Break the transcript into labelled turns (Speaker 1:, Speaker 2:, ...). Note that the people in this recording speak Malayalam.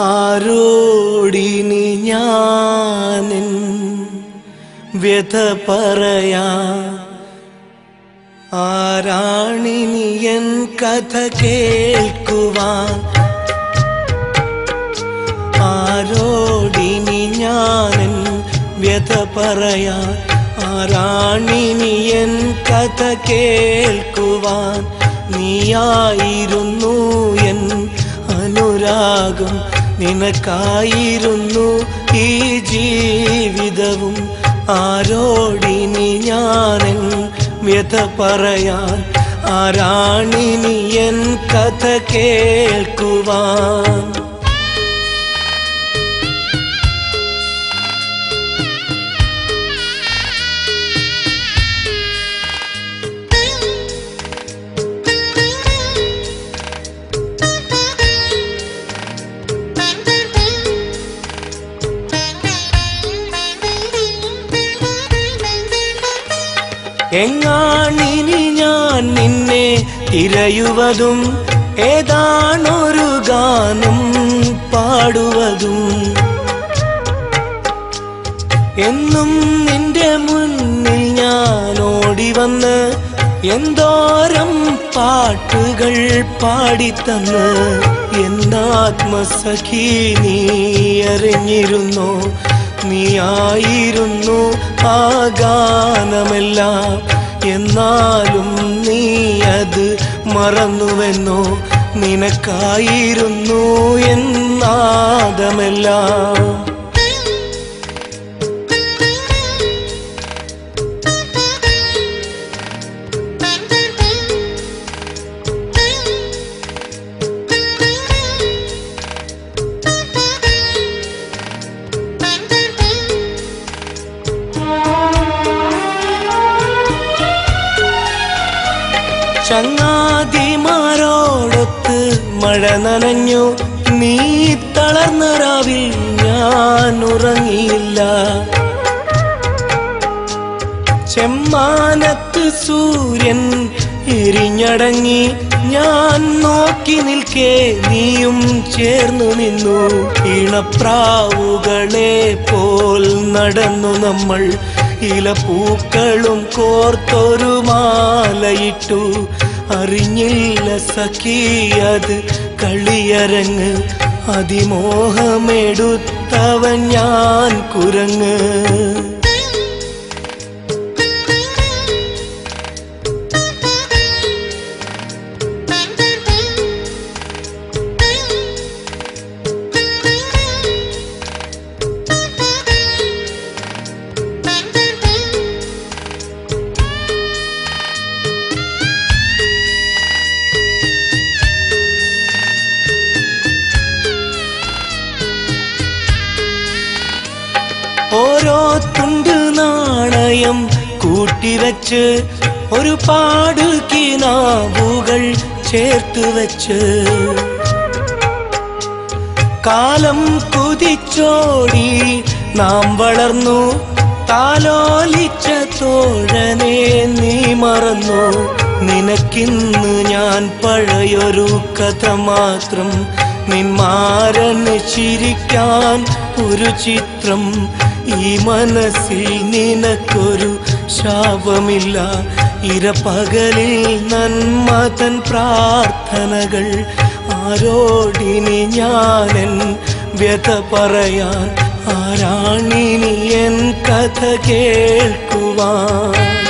Speaker 1: ആരോടിനി ഞാനൻ വ്യഥ പറയാ ആരാണിനി എൻ കഥ കേൾക്കുവാൻ ആരോടിനി ഞാനൻ വ്യഥ പറയാ ആരാണിനി എൻ കഥ കേൾക്കുവാൻ നീയായിരുന്നു എൻ അനുരാഗം നിനക്കായിരുന്നു ഈ ജീവിതവും ആരോടിനി ഞാനൻ വ്യഥ പറയാൻ ആരാണിനി എൻ കഥ കേൾക്കുവാൻ എങ്ങാണിനി ഞാൻ നിന്നെ തിരയുവതും ഏതാണൊരു ഗാനം പാടുവതും എന്നും നിന്റെ മുന്നിൽ ഞാൻ ഓടി വന്ന് എന്തോരം പാട്ടുകൾ പാടിത്തന്ന് എന്നാത്മസഖി നീ അറിഞ്ഞിരുന്നോ നീയായിരുന്നു ആ ഗാനമെല്ലാം എന്നാലും നീ അത് മറന്നുവെന്നോ നിനക്കായിരുന്നു എന്നാദമെല്ലാം ചങ്ങാതിമാരോടൊത്ത് മഴ നനഞ്ഞു നീ തളർന്ന രാവിൽ ഞാൻ ഉറങ്ങിയില്ല ചെമ്മാനത്ത് സൂര്യൻ എരിഞ്ഞടങ്ങി ഞാൻ നോക്കി നിൽക്കേ നീയും ചേർന്നു നിന്നു ഇണപ്രാവുകളെ പോൽ നടന്നു നമ്മൾ ഇലപ്പൂക്കളും കോർത്തൊരു മാലയിട്ടു അറിഞ്ഞില്ല സഖിയത് കളിയരങ്ങ് അതിമോഹമെടുത്തവൻ ഞാൻ കുരങ്ങ് ഓരോ തുണ്ട് നാണയം കൂട്ടിവെച്ച് ഒരുപാട് കിനാവുകൾ ചേർത്ത് വെച്ച് കാലം കുതിച്ചോടി നാം വളർന്നു താലോലിച്ച തോഴനെ നീ മറന്നു നിനക്കിന്ന് ഞാൻ പഴയൊരു കഥ മാത്രം നിന്മാരന് ചിരിക്കാൻ ഒരു ചിത്രം ഈ മനസ്സിൽ നിനക്കൊരു ശാപമില്ല ഇരപകലിൽ നന്മതൻ പ്രാർത്ഥനകൾ ആരോടിനി ഞാനൻ വ്യഥ പറയാൻ ആരാണിനി എൻ കഥ കേൾക്കുവാൻ